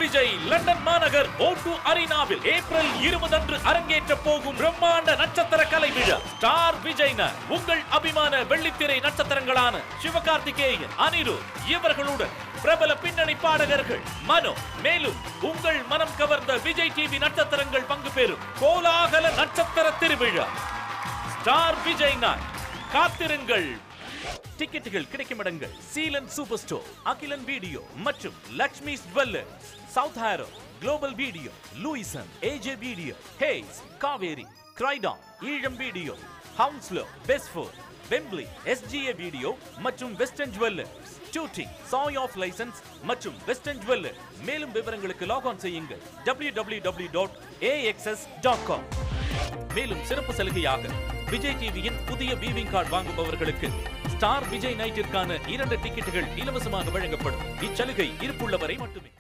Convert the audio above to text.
Vijay London மாநகர் ஓட்டு அரீனாவில் April இருபது அன்று அரங்கேற்ற போகும் பிரம்மாண்ட நட்சத்திர கலை விழா ஸ்டார் விஜய்ன உங்கள் அபிமான வெள்ளித்திரை நட்சத்திரங்களான சிவகார்த்திகேயன் அனிருத் இவர்களுடன் பிரபல பின்னணி பாடகர்கள் மனோ மேலும் உங்கள் மனம் கவர்ந்த விஜய் டிவி நட்சத்திரங்கள் பங்கு பெறும் கோலாகல நட்சத்திர திருவிழா ஸ்டார் விஜய் நாய் காத்திருங்கள் டிக்கெட்டுகள் கிடைக்கும் இடங்கள் Seelan super store Akilan video மற்றும் Lakshmi jewellers South Harrow global video Lewisham AJ video Hayes Kaveri Croydon Eelam video Hounslow பெஸ்ஃபோர் வெம்ப்லி எஸ்ஜிஏ வீடியோ மற்றும் வெஸ்டர்ன் ஜுவல்லர்ஸ் ஷூட்டிங் சாய் ஆஃப் லைசன்ஸ் மற்றும் வெஸ்டர்ன் ஜுவல்லர் மேலும் விவரங்களுக்கு லாக் ஆன் செய்யுங்கள் W W W dot AXS dot com மேலும் சிறப்பு சலுகையாக விஜய் டிவியின் புதிய வீவிங் கார்டு வாங்குபவர்களுக்கு ஸ்டார் விஜய் நைட்டிற்கான இரண்டு டிக்கெட்டுகள் இலவசமாக வழங்கப்படும் இச்சலுகை இருப்புள்ளவரை மட்டுமே